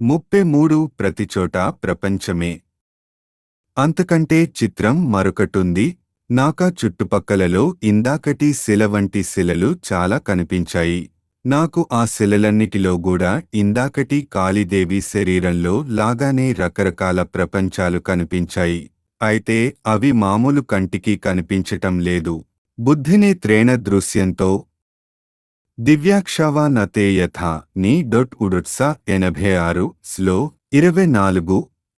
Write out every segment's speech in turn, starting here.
ముప్పై మూడు ప్రతిచోట ప్రపంచమే అంతకంటే చిత్రం మరొకటుంది నాకా చుట్టుపక్కలలో ఇందాకటి శిల వంటి శిలలు చాలా కనిపించాయి నాకు ఆ శిలలన్నిటిలో కూడా ఇందాకటి కాళీదేవి శరీరంలో లాగానే రకరకాల ప్రపంచాలు కనిపించాయి అయితే అవి మామూలు కంటికి కనిపించటం లేదు బుద్ధినేత్రేణ దృశ్యంతో దివ్యాక్షవా నతే యథా నీ డొట్ ఉడుట్స ఎనభై ఆరు స్లో ఇరవై నాలుగు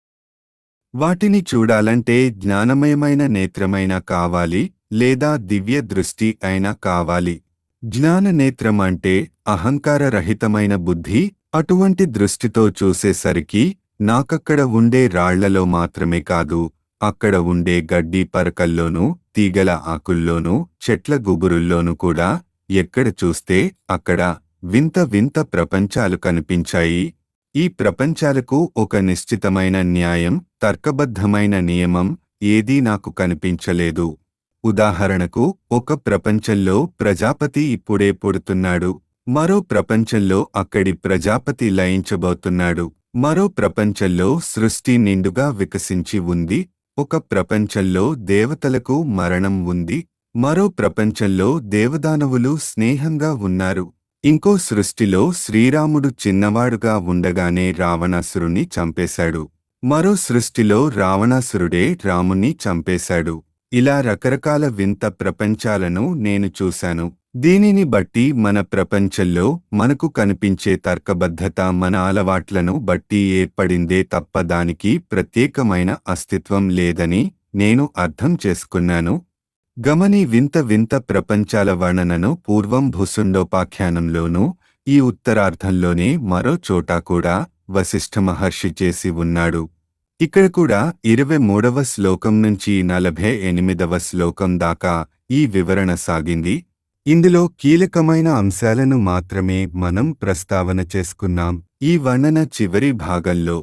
వాటిని చూడాలంటే జ్ఞానమయమైన నేత్రమైన కావాలి లేదా దివ్య దృష్టి అయినా కావాలి జ్ఞాన నేత్రం అంటే అహంకారరహితమైన బుద్ధి అటువంటి దృష్టితో చూసేసరికి నాకక్కడ ఉండే రాళ్లలో మాత్రమే కాదు అక్కడ ఉండే గడ్డి పరకల్లోనూ తీగల ఆకుల్లోనూ చెట్ల గుబురుల్లోనూ కూడా ఎక్కడ చూస్తే అక్కడ వింత వింత ప్రపంచాలు కనిపించాయి ఈ ప్రపంచాలకు ఒక నిశ్చితమైన న్యాయం తర్కబద్ధమైన నియమం ఏదీ నాకు కనిపించలేదు ఉదాహరణకు ఒక ప్రపంచంలో ప్రజాపతి ఇప్పుడే పుడుతున్నాడు మరో ప్రపంచంలో అక్కడి ప్రజాపతి లయించబోతున్నాడు మరో ప్రపంచంలో సృష్టి నిండుగా వికసించి ఉంది ఒక ప్రపంచంలో దేవతలకు మరణం ఉంది మరో ప్రపంచంలో దేవదానవులు స్నేహంగా ఉన్నారు ఇంకో సృష్టిలో శ్రీరాముడు చిన్నవాడుగా ఉండగానే రావణాసురుణ్ణి చంపేశాడు మరో సృష్టిలో రావణాసురుడే రాముణ్ణి చంపేశాడు ఇలా రకరకాల వింత ప్రపంచాలను నేను చూశాను దీనిని బట్టి మన ప్రపంచంలో మనకు కనిపించే తర్కబద్ధత మన అలవాట్లను బట్టి ఏర్పడిందే తప్ప దానికి ప్రత్యేకమైన అస్తిత్వం లేదని నేను అర్థం చేసుకున్నాను గమని వింత వింత ప్రపంచాల వర్ణనను పూర్వం భూసుండోపాఖ్యానంలోనూ ఈ ఉత్తరార్ధంలోనే మరో చోటా కూడా వశిష్ఠ మహర్షి చేసి ఉన్నాడు ఇక్కడ కూడా ఇరవై మూడవ శ్లోకం నుంచి నలభై ఎనిమిదవ శ్లోకం దాకా ఈ వివరణ సాగింది ఇందులో కీలకమైన అంశాలను మాత్రమే మనం ప్రస్తావన చేసుకున్నాం ఈ వర్ణన చివరి భాగంలో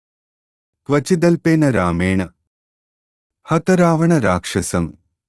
క్వచిదల్పేన రామేణ హతరావణ రాక్షసం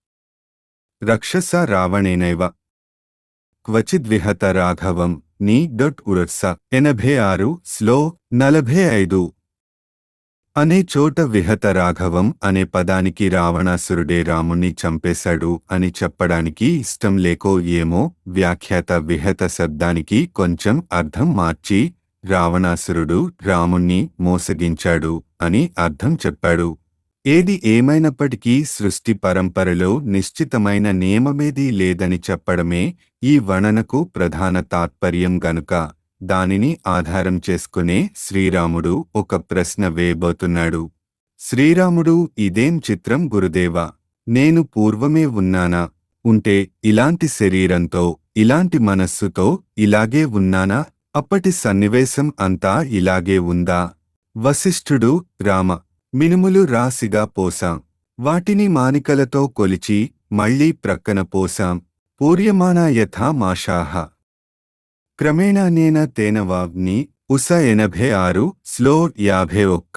రక్షస రావణేనైవ క్వచిద్విహత రాఘవం నీ డొట్ ఉరత్స ఎనభై ఆరు స్లో నలభై ఐదు అనే చోట విహత రాఘవం అనే పదానికి రావణాసురుడే రాముణ్ణి చంపేశాడు అని చెప్పడానికి ఇష్టం లేకో ఏమో వ్యాఖ్యాత విహత శబ్దానికి కొంచెం అర్థం మార్చి రావణాసురుడు రాముణ్ణి మోసగించాడు అని అర్థం చెప్పాడు ఏది ఏమైనప్పటికీ సృష్టి పరంపరలో నిశ్చితమైన నియమమేదీ లేదని చెప్పడమే ఈ వర్ణనకు ప్రధాన తాత్పర్యం గనుక దానిని ఆధారం చేసుకునే శ్రీరాముడు ఒక ప్రశ్న వేయబోతున్నాడు శ్రీరాముడు ఇదేం చిత్రం గురుదేవా నేను పూర్వమే ఉన్నానా ఉంటే ఇలాంటి శరీరంతో ఇలాంటి మనస్సుతో ఇలాగే ఉన్నానా అప్పటి సన్నివేశం అంతా ఇలాగే ఉందా వశిష్ఠుడు రామ మినుములు రాసిగా పోసాం వాటిని మానికలతో కొలిచి మళ్లీ ప్రక్కన పోసాం పూర్యమానా యథా మాషాహ క్రమేణా నేన తేన వాగ్ని ఉస ఎనభై ఆరు స్లో యాభై ఒక్క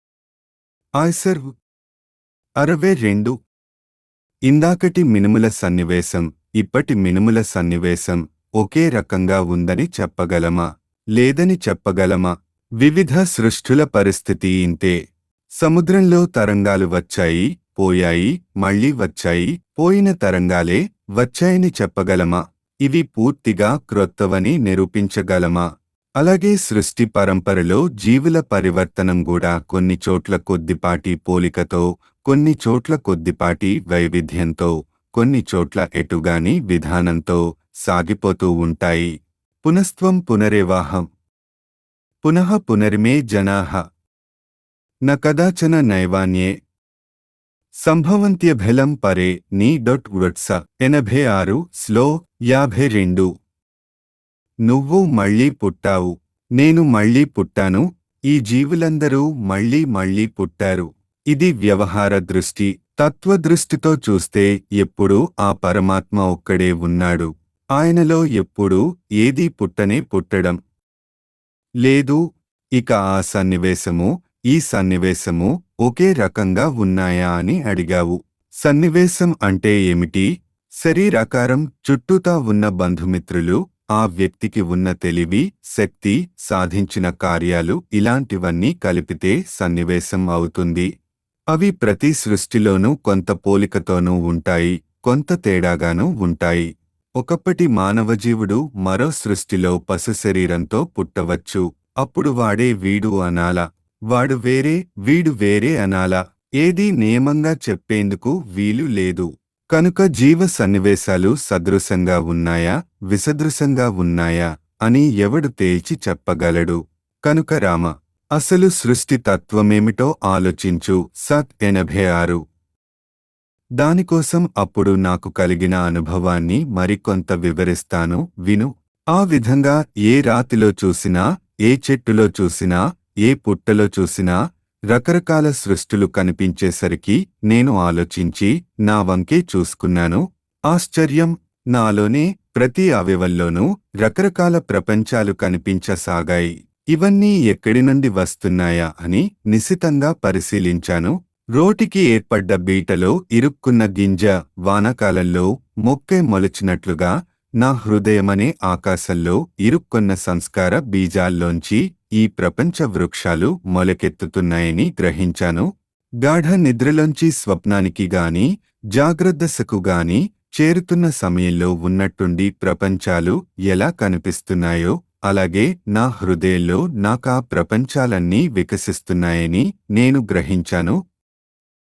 ఆయ్సర్ అరవై రెండు ఇందాకటి మినుముల సన్నివేశం ఇప్పటి మినుముల సన్నివేశం ఒకే రకంగా ఉందని చెప్పగలమా లేదని చెప్పగలమా వివిధ సృష్టుల పరిస్థితి ఇంతే సముద్రంలో తరంగాలు వచ్చాయి పోయాయి మళ్ళీ వచ్చాయి పోయిన తరంగాలే వచ్చాయని చెప్పగలమా ఇవి పూర్తిగా క్రొత్తవని నిరూపించగలమా అలాగే సృష్టి పరంపరలో జీవుల పరివర్తనం కూడా కొన్ని చోట్ల కొద్దిపాటి పోలికతో కొన్ని చోట్ల కొద్దిపాటి వైవిధ్యంతో కొన్ని చోట్ల ఎటుగాని విధానంతో సాగిపోతూ ఉంటాయి పునస్త్వం పునరేవాహం పునః పునరిమే జనాః న కదాచన నైవాన్యే సంభవంత్యభలం పరే నీ డొట్ వృట్స ఎనభై ఆరు స్లో యాభై రెండు నువ్వు మళ్ళీ పుట్టావు నేను మళ్ళీ పుట్టాను ఈ జీవులందరూ మళ్ళీ మళ్ళీ పుట్టారు ఇది వ్యవహార దృష్టి తత్వదృష్టితో చూస్తే ఎప్పుడూ ఆ పరమాత్మ ఒక్కడే ఉన్నాడు ఆయనలో ఎప్పుడూ ఏదీ పుట్టనే పుట్టడం లేదు ఇక ఆ సన్నివేశము ఈ సన్నివేశము ఒకే రకంగా ఉన్నాయా అని అడిగావు సన్నివేశం అంటే ఏమిటి శరీరాకారం చుట్టూతా ఉన్న బంధుమిత్రులు ఆ వ్యక్తికి ఉన్న తెలివి శక్తి సాధించిన కార్యాలు ఇలాంటివన్నీ కలిపితే సన్నివేశం అవుతుంది అవి ప్రతి సృష్టిలోనూ కొంత పోలికతోనూ ఉంటాయి కొంత తేడాగానూ ఉంటాయి ఒకప్పటి మానవజీవుడు మరో సృష్టిలో పశు శరీరంతో పుట్టవచ్చు అప్పుడు వాడే వీడు అనాలా వాడు వేరే వీడు వేరే అనాలా ఏదీ నియమంగా చెప్పేందుకు వీలు లేదు కనుక జీవ సన్నివేశాలు సదృశంగా ఉన్నాయా విసదృశంగా ఉన్నాయా అని ఎవడు తేల్చి చెప్పగలడు కనుక రామ అసలు సృష్టి తత్వమేమిటో ఆలోచించు సత్ ఎనభై ఆరు దానికోసం అప్పుడు నాకు కలిగిన అనుభవాన్ని మరికొంత వివరిస్తాను విను ఆ విధంగా ఏ రాతిలో చూసినా ఏ చెట్టులో చూసినా ఏ పుట్టలో చూసినా రకరకాల సృష్టులు కనిపించేసరికి నేను ఆలోచించి నా వంకే చూసుకున్నాను ఆశ్చర్యం నాలోనే ప్రతి అవయవంలోనూ రకరకాల ప్రపంచాలు కనిపించసాగాయి ఇవన్నీ ఎక్కడి నుండి వస్తున్నాయా అని నిశితంగా పరిశీలించాను రోటికి ఏర్పడ్డ బీటలో ఇరుక్కున్న గింజ వానాకాలంలో మొక్కే మొలచినట్లుగా నా హృదయమనే ఆకాశంలో ఇరుక్కున్న సంస్కార బీజాల్లోంచి ఈ ప్రపంచ వృక్షాలు మొలకెత్తుతున్నాయని గ్రహించాను గాఢ నిద్రలోంచి స్వప్నానికి గాని జాగ్రత్తసకు గాని చేరుతున్న సమయంలో ఉన్నట్టుండి ప్రపంచాలు ఎలా కనిపిస్తున్నాయో అలాగే నా హృదయంలో నాకా ప్రపంచాలన్నీ వికసిస్తున్నాయని నేను గ్రహించాను